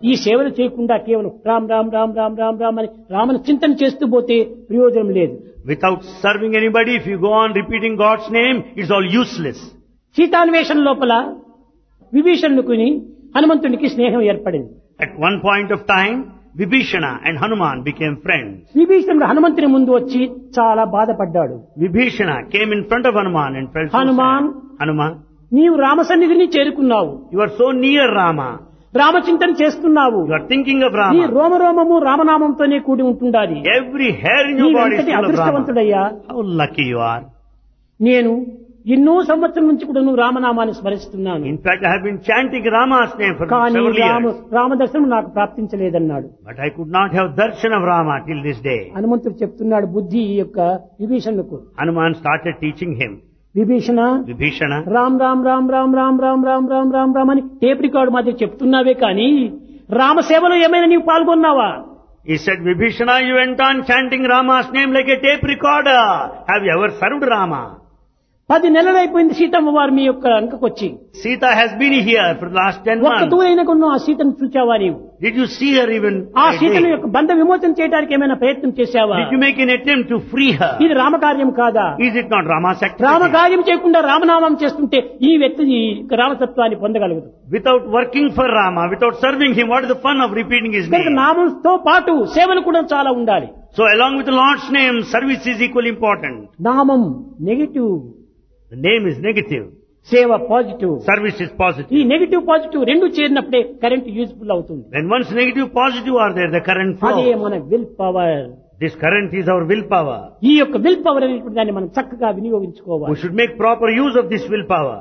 ఈ సేవలు చేయకుండా కేవలం రామ్ రామ్ రామ్ రామ్ రామ్ రామ్ అని రామను చింతన చేస్తూ పోతే ప్రయోజనం లేదు Without serving anybody, if you go on repeating God's name, it's all useless. సీతాన్వేషణ లోపల విభీషణుకుని హనుమంతునికి స్నేహం ఏర్పడింది At one point of time, Vibhishana and Hanuman became friends. విభీషణుడు హనుమంతుని ముందు వచ్చి చాలా బాధపడ్డాడు Vibhishana came in front of Hanuman and felt so Hanuman. sad. Hanuman, నీవు రామసన్నిధిని చేరుకున్నావు you are so near Rama. రామచింతన చేస్తున్నావు You are thinking of నీ Rama. రోమరోమము రామనామంతోనే కూడి ఉంటుండాలి Every hair in your body is నీవెంతటి full of Rama. అదృష్టవంతుడయ్యా How lucky you are. నేను ఎన్నో సంవత్సరం నుంచి కూడా నువ్వు రామనామాన్ని స్మరిస్తున్నాను In fact, I have been chanting Rama's name for కానీ several రామ years. రామదర్శనం నాకు ప్రాప్తించలేదన్నాడు But I could not have darshan of Rama till this day. హనుమంతుడు చెప్తున్నాడు బుద్ధి ఈ యొక్క విభీషణుకు Hanuman started teaching him. Vibhishana Vibhishana, Ram Ram Ram Ram Ram Ram Ram Ram Ram Ram అని టేప్ రికార్డు మాదిరి చెప్తున్నావే కానీ రామ సేవలో ఏమైనా నీవు పాల్గొన్నావా he said, Vibhishana, you went on chanting Rama's name like a tape recorder. Have you ever served Rama? పది నెలలైపోయింది సీతమ్మ వారు మీ యొక్క అంకకొచ్చి Sita has been here for the last ten ఒక్క months. దూరైన కొన్న ఆ సీతను చూచావా నీవు Did you see her even? ఆ by సీతను day? యొక్క బంధ విమోచన చేయడానికి ఏమైనా ప్రయత్నం చేశావా Did you make an attempt to free her? ఇది రామకార్యం కాదా Is it not Rama's activity? రామకార్యం చేయకుండా రామనామం చేస్తుంటే ఈ వ్యక్తి ఈ రామతత్వాన్ని పొందగలగదు Without working for Rama, without serving him, what is the fun of repeating his కనుక name? నామంతో పాటు సేవలు కూడా చాలా ఉండాలి So along with the Lord's name, service is equally important. నామం negative The name is negative. సేవ పాజిటివ్ Service is ఈ positive. నెగిటివ్ పాజిటివ్ రెండు చేరినప్పుడే కరెంట్ యూజ్ఫుల్ అవుతుంది When one's negative, positive are there, the current అదే flow. మన will power This current is our willpower. ఈ యొక్క విల్ పవర్ అనేటువంటి దాన్ని మనం చక్కగా వినియోగించుకోవాలి We should make proper use of this willpower.